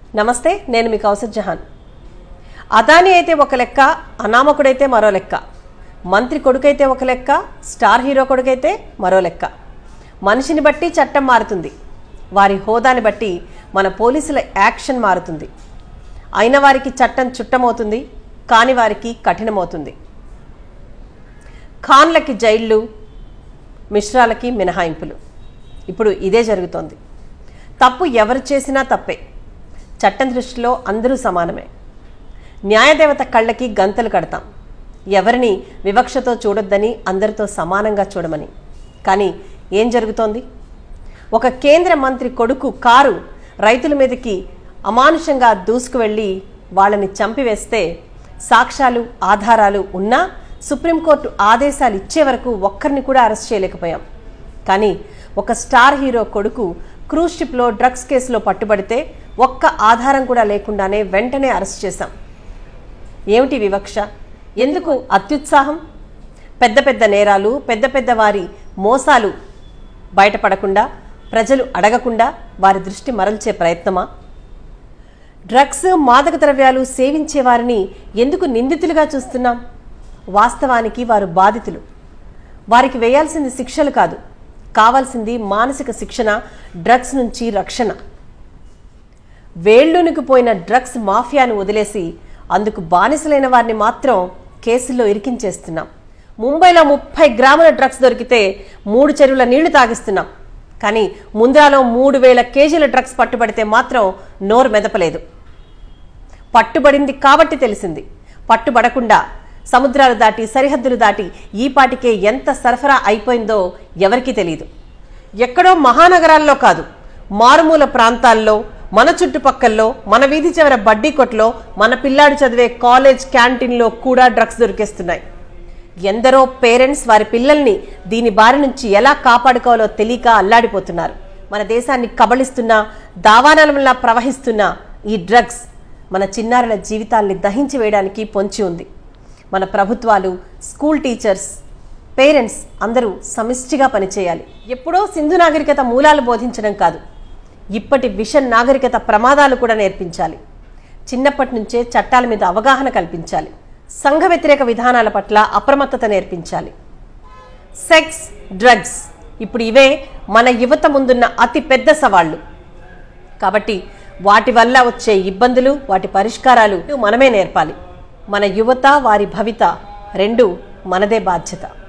నమస్తే నేను మీ కౌసర్ జహాన్ అదాని అయితే ఒక లెక్క అనామకుడైతే మరో లెక్క మంత్రి కొడుకైతే ఒక లెక్క స్టార్ హీరో కొడుకైతే మరో లెక్క మనిషిని బట్టి చట్టం మారుతుంది వారి హోదాని బట్టి మన పోలీసుల యాక్షన్ మారుతుంది అయిన వారికి చట్టం చుట్టమవుతుంది కాని వారికి కఠినమవుతుంది ఖాన్లకి జైళ్ళు మిశ్రాలకి మినహాయింపులు ఇప్పుడు ఇదే జరుగుతోంది తప్పు ఎవరు చేసినా తప్పే చట్టం దృష్టిలో అందరూ సమానమే న్యాయదేవత కళ్ళకి గంతలు కడతాం ఎవరిని వివక్షతో చూడొద్దని అందరితో సమానంగా చూడమని కానీ ఏం జరుగుతోంది ఒక కేంద్ర మంత్రి కొడుకు కారు రైతుల మీదకి అమానుషంగా దూసుకువెళ్ళి వాళ్ళని చంపివేస్తే సాక్ష్యాలు ఆధారాలు ఉన్నా సుప్రీంకోర్టు ఆదేశాలు ఇచ్చే వరకు ఒక్కరిని కూడా అరెస్ట్ చేయలేకపోయాం కానీ ఒక స్టార్ హీరో కొడుకు క్రూజ్ షిప్లో డ్రగ్స్ కేసులో పట్టుబడితే ఒక్క ఆధారం కూడా లేకుండానే వెంటనే అరెస్ట్ చేశాం ఏమిటి వివక్ష ఎందుకు అత్యుత్సాహం పెద్ద పెద్ద నేరాలు పెద్ద పెద్ద వారి మోసాలు బయటపడకుండా ప్రజలు అడగకుండా వారి దృష్టి మరల్చే ప్రయత్నమా డ్రగ్స్ మాదక ద్రవ్యాలు సేవించే వారిని ఎందుకు నిందితులుగా చూస్తున్నాం వాస్తవానికి వారు బాధితులు వారికి వేయాల్సింది శిక్షలు కాదు కావాల్సింది మానసిక శిక్షణ డ్రగ్స్ నుంచి రక్షణ వేళ్ళునికి పోయిన డ్రగ్స్ మాఫియాను వదిలేసి అందుకు బానిసలైన వారిని మాత్రం కేసుల్లో ఇరికించేస్తున్నాం ముంబైలో ముప్పై గ్రాముల డ్రగ్స్ దొరికితే మూడు చెరువుల నీళ్లు తాగిస్తున్నాం కానీ ముంద్రాలో మూడు వేల కేజీల డ్రగ్స్ పట్టుబడితే మాత్రం నోరు మెదపలేదు పట్టుబడింది కాబట్టి తెలిసింది పట్టుబడకుండా సముద్రాలు దాటి సరిహద్దులు దాటి ఈ పాటికే ఎంత సరఫరా అయిపోయిందో ఎవరికీ తెలియదు ఎక్కడో మహానగరాల్లో కాదు మారుమూల ప్రాంతాల్లో మన చుట్టుపక్కల్లో మన వీధి చివర బడ్డీ కొట్లో మన పిల్లాడు చదివే కాలేజ్ క్యాంటీన్లో కూడా డ్రగ్స్ దొరికేస్తున్నాయి ఎందరో పేరెంట్స్ వారి పిల్లల్ని దీని బారి నుంచి ఎలా కాపాడుకోవాలో తెలియక అల్లాడిపోతున్నారు మన దేశాన్ని కబళిస్తున్న దావానలంలా ప్రవహిస్తున్న ఈ డ్రగ్స్ మన చిన్నారుల జీవితాల్ని దహించి వేయడానికి పొంచి ఉంది మన ప్రభుత్వాలు స్కూల్ టీచర్స్ పేరెంట్స్ అందరూ సమిష్టిగా పనిచేయాలి ఎప్పుడో సింధు నాగరికత మూలాలు బోధించడం కాదు ఇప్పటి విషన్ నాగరికత ప్రమాదాలు కూడా నేర్పించాలి చిన్నప్పటి నుంచే చట్టాల మీద అవగాహన కల్పించాలి సంఘ వ్యతిరేక విధానాల పట్ల అప్రమత్తత నేర్పించాలి సెక్స్ డ్రగ్స్ ఇప్పుడు ఇవే మన యువత ముందున్న అతి పెద్ద సవాళ్లు కాబట్టి వాటి వల్ల వచ్చే ఇబ్బందులు వాటి పరిష్కారాలు మనమే నేర్పాలి మన యువత వారి భవిత రెండు మనదే బాధ్యత